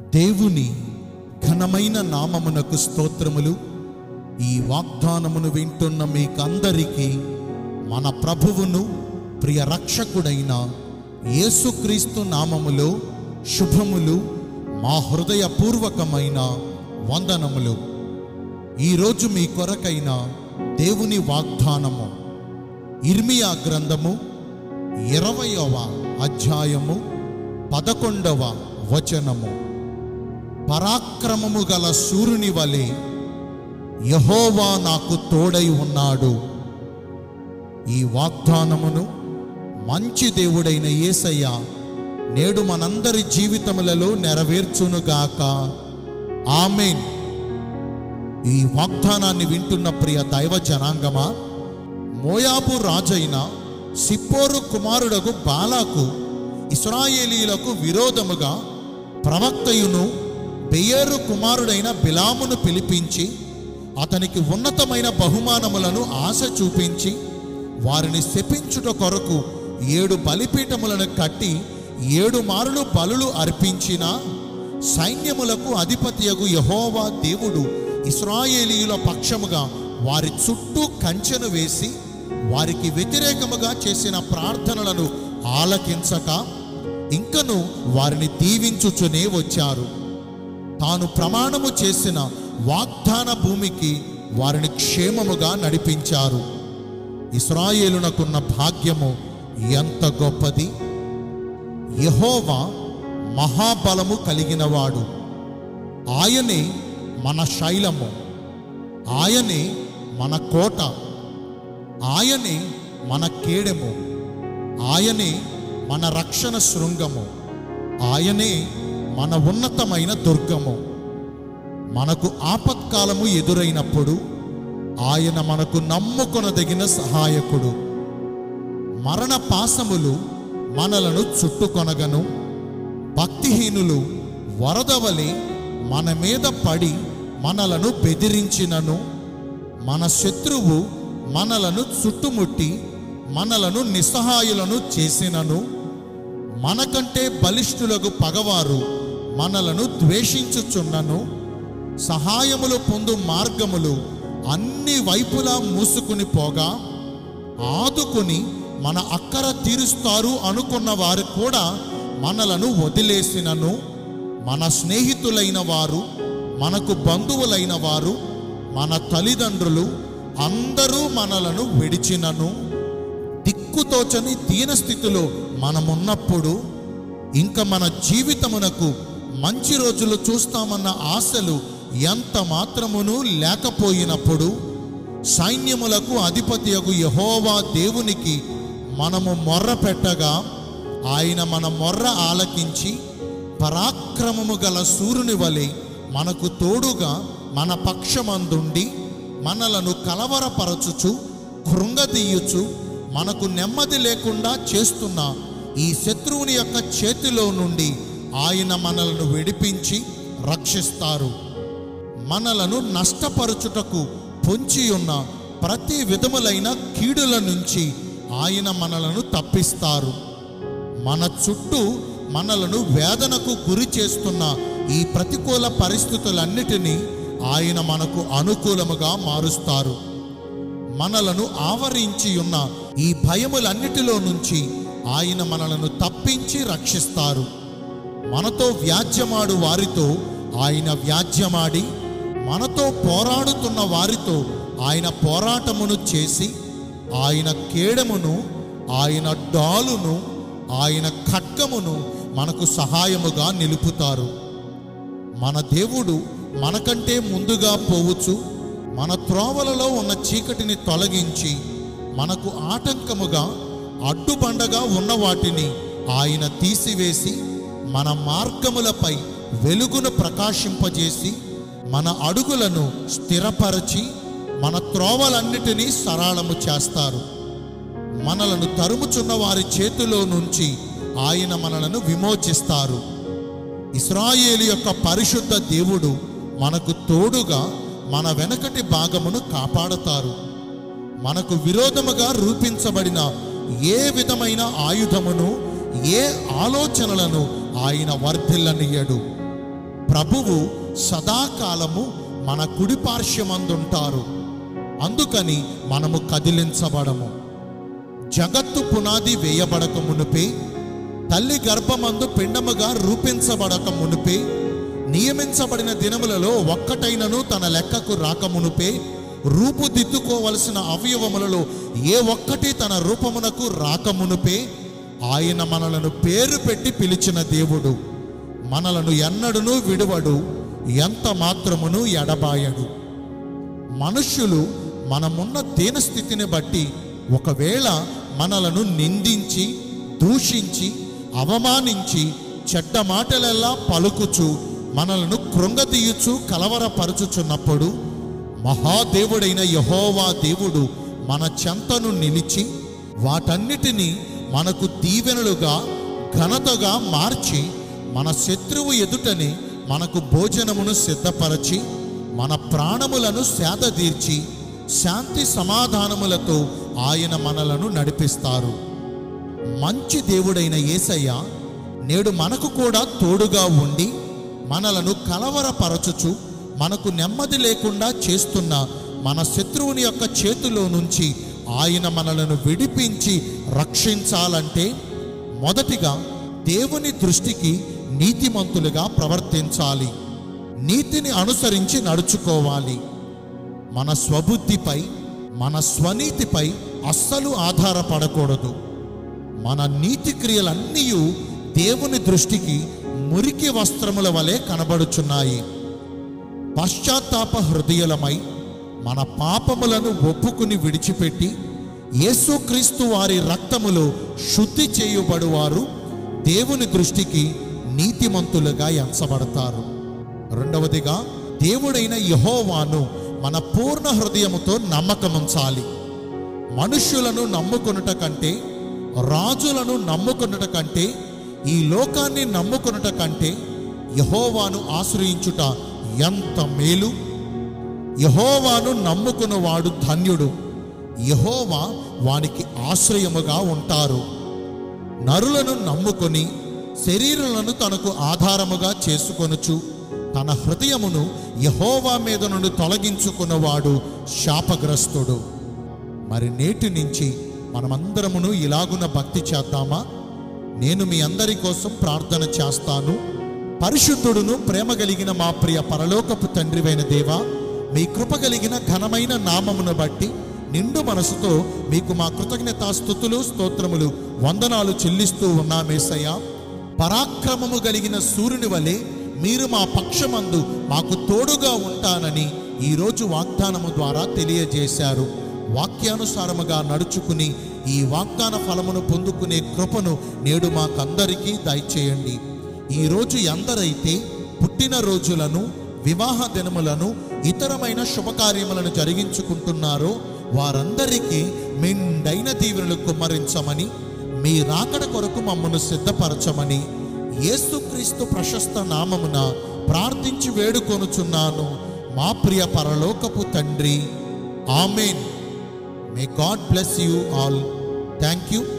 దేవుని ఘనమైన నామమునకు స్తోత్రములు ఈ వాగ్దానమును వింటున్న మీకందరికీ మన ప్రభువును ప్రియ రక్షకుడైన యేసుక్రీస్తు నామములో శుభములు మా హృదయపూర్వకమైన వందనములు ఈరోజు మీ కొరకైన దేవుని వాగ్దానము ఇర్మియా గ్రంథము ఇరవయవ అధ్యాయము పదకొండవ వచనము పరాక్రమము గల సూర్యుని వలె యహోవా నాకు తోడై ఉన్నాడు ఈ వాగ్దానమును మంచి దేవుడైన యేసయ్య నేడు మనందరి జీవితములలో నెరవేర్చునుగాక ఆమెన్ ఈ వాగ్దానాన్ని వింటున్న ప్రియ దైవ జనాంగమా మోయాబు రాజైన సిప్పోరు కుమారుడకు బాలాకు ఇస్రాయేలీలకు విరోధముగా ప్రవక్తయును బెయేరు కుమారుడైన బిలామును పిలిపించి అతనికి ఉన్నతమైన బహుమానములను ఆశ చూపించి వారిని శపించుట కొరకు ఏడు బలిపీఠములను కట్టి ఏడు మారులు బలులు అర్పించిన సైన్యములకు అధిపతియగు యహోవా దేవుడు ఇస్రాయేలీయుల పక్షముగా వారి చుట్టూ కంచెను వేసి వారికి వ్యతిరేకముగా చేసిన ప్రార్థనలను ఆలకించక ఇంకను వారిని దీవించుచునే వచ్చారు తాను ప్రమాణము చేసిన వాగ్దాన భూమికి వారిని క్షేమముగా నడిపించారు ఇస్రాయేలునకున్న భాగ్యము ఎంత గొప్పది యహోవా మహాబలము కలిగినవాడు ఆయనే మన శైలము ఆయనే మన కోట ఆయనే మన కేడెము ఆయనే మన రక్షణ శృంగము ఆయనే మన ఉన్నతమైన దుర్గము మనకు ఆపత్కాలము ఎదురైనప్పుడు ఆయన మనకు నమ్ముకొనదగిన సహాయకుడు మరణ పాసములు మనలను చుట్టుకొనగను భక్తిహీనులు వరదవలి మన మీద పడి మనలను బెదిరించినను మన శత్రువు మనలను చుట్టుముట్టి మనలను నిస్సహాయులను చేసినను మనకంటే బలిష్ఠులకు పగవారు మనలను ద్వేషించుచున్నను సహాయములు పొందు మార్గములు అన్ని వైపులా మూసుకుని పోగా ఆదుకుని మన అక్కర తీరుస్తారు అనుకున్న వారు కూడా మనలను వదిలేసినను మన స్నేహితులైన వారు మనకు బంధువులైన వారు మన తల్లిదండ్రులు అందరూ మనలను విడిచినను దిక్కుతోచని దీనస్థితిలో మనమున్నప్పుడు ఇంకా మన జీవితమునకు మంచి రోజులు చూస్తామన్న ఆశలు ఎంత మాత్రమును లేకపోయినప్పుడు సైన్యములకు అధిపతియగు యహోవా దేవునికి మనము మొర్ర పెట్టగా ఆయన మన మొర్ర ఆలకించి పరాక్రమము గల సూర్యుని వలె మనకు తోడుగా మన పక్షమందుండి మనలను కలవరపరచుచు కృంగదీయుచు మనకు నెమ్మది లేకుండా చేస్తున్న ఈ శత్రువుని యొక్క చేతిలో నుండి ఆయన మనలను విడిపించి రక్షిస్తారు మనలను నష్టపరచుటకు పొంచి ఉన్న ప్రతి విధములైన కీడుల నుంచి ఆయన మనలను తప్పిస్తారు మన చుట్టూ మనలను వేదనకు గురి చేస్తున్న ఈ ప్రతికూల పరిస్థితులన్నిటినీ ఆయన మనకు అనుకూలముగా మారుస్తారు మనలను ఆవరించి ఉన్న ఈ భయములన్నిటిలో నుంచి ఆయన మనలను తప్పించి రక్షిస్తారు మనతో వ్యాజ్యమాడు వారితో ఆయన వ్యాజ్యమాడి మనతో పోరాడుతున్న వారితో ఆయన పోరాటమును చేసి ఆయన కేడమును ఆయన డాలును ఆయన ఖడ్గమును మనకు సహాయముగా నిలుపుతారు మన దేవుడు మనకంటే ముందుగా పోవచ్చు మన త్రోవలలో ఉన్న చీకటిని తొలగించి మనకు ఆటంకముగా అడ్డుబండగా ఉన్న వాటిని ఆయన తీసివేసి మన మార్గములపై వెలుగును ప్రకాశింపజేసి మన అడుగులను స్థిరపరచి మన త్రోవలన్నిటినీ సరళము చేస్తారు మనలను తరుముచున్న వారి చేతిలో నుంచి ఆయన మనలను విమోచిస్తారు ఇస్రాయేలు యొక్క పరిశుద్ధ దేవుడు మనకు తోడుగా మన వెనకటి భాగమును కాపాడుతారు మనకు విరోధముగా రూపించబడిన ఏ విధమైన ఆయుధమును ఏ ఆలోచనలను ఆయన వర్ధిల్లనియ్యడు ప్రభువు సదాకాలము మన కుడి పార్శ్వమందుంటారు అందుకని మనము కదిలించబడము జగత్తు పునాది వేయబడక మునుపే తల్లి గర్భమందు పిండముగా రూపించబడక మునుపే నియమించబడిన దినములలో ఒక్కటైనను తన లెక్కకు రాక మునుపే రూపుదిద్దుకోవలసిన అవయవములలో ఏ ఒక్కటి తన రూపమునకు రాక మునుపే ఆయన మనలను పేరు పెట్టి పిలిచిన దేవుడు మనలను ఎన్నడును విడువడు ఎంత మాత్రమును ఎడబాయడు మనుష్యులు మనమున్న దీనస్థితిని బట్టి ఒకవేళ మనలను నిందించి దూషించి అవమానించి చెడ్డ మాటలెల్లా పలుకుచు మనలను కృంగతీయుచు కలవరపరుచుచున్నప్పుడు మహాదేవుడైన యహోవా దేవుడు మన చెంతను నిలిచి వాటన్నిటినీ మనకు దీవెనలుగా ఘనతగా మార్చి మన శత్రువు ఎదుటని మనకు భోజనమును సిద్ధపరచి మన ప్రాణములను సేదతీర్చి శాంతి సమాధానములతో ఆయన మనలను నడిపిస్తారు మంచి దేవుడైన యేసయ్య నేడు మనకు కూడా తోడుగా ఉండి మనలను కలవరపరచుచు మనకు నెమ్మది లేకుండా చేస్తున్న మన శత్రువుని యొక్క చేతిలో నుంచి ఆయన మనలను విడిపించి రక్షించాలంటే మొదటిగా దేవుని దృష్టికి నీతిమంతులుగా ప్రవర్తించాలి నీతిని అనుసరించి నడుచుకోవాలి మన స్వబుద్ధిపై మన స్వనీతిపై అస్సలు ఆధారపడకూడదు మన నీతి క్రియలన్నీ దేవుని దృష్టికి మురికి వస్త్రముల వలె కనబడుచున్నాయి పశ్చాత్తాప హృదయులమై మన పాపములను ఒప్పుకుని విడిచిపెట్టి యేసుక్రీస్తు వారి రక్తములో శుద్ధి చేయుబడువారు దేవుని దృష్టికి నీతిమంతులుగా ఎంచబడతారు రెండవదిగా దేవుడైన యహోవాను మన పూర్ణ హృదయముతో నమ్మకముంచాలి మనుష్యులను నమ్ముకొనుట కంటే రాజులను నమ్ముకొనుట కంటే ఈ లోకాన్ని నమ్ముకొనుట కంటే యహోవాను ఆశ్రయించుట ఎంత మేలు యహోవాను నమ్ముకున్నవాడు ధన్యుడు యహోవా వానికి ఆశ్రయముగా ఉంటారు నరులను నమ్ముకొని శరీరులను తనకు ఆధారముగా చేసుకొనుచు తన హృదయమును యహోవా మీద నుండి తొలగించుకున్నవాడు శాపగ్రస్తుడు మరి నేటి నుంచి మనమందరమును ఇలాగున భక్తి చేద్దామా నేను మీ అందరి కోసం ప్రార్థన చేస్తాను పరిశుద్ధుడును ప్రేమ కలిగిన మా ప్రియ పరలోకపు తండ్రివైన దేవా మీ కృప కలిగిన ఘనమైన నామమును బట్టి నిండు మనసుతో మీకు మా కృతజ్ఞతాస్థుతులు స్తోత్రములు వందనాలు చెల్లిస్తూ ఉన్నామేసయ్యా పరాక్రమము కలిగిన సూర్యుని వలె మీరు మా పక్షమందు మాకు తోడుగా ఉంటానని ఈరోజు వాగ్దానము ద్వారా తెలియజేశారు వాక్యానుసారముగా నడుచుకుని ఈ వాగ్దాన ఫలమును పొందుకునే కృపను నేడు మాకందరికీ దయచేయండి ఈరోజు ఎందరైతే పుట్టిన రోజులను వివాహ దినములను ఇతరమైన శుభకార్యములను జరిగించుకుంటున్నారో వారందరికీ మెండైన దీవెనలు కుమ్మరించమని మీ రాకడ కొరకు మమ్మను సిద్ధపరచమని యేసుక్రీస్తు ప్రశస్త నామమున ప్రార్థించి వేడుకొనుచున్నాను మా ప్రియ పరలోకపు తండ్రి amen may God bless you all thank you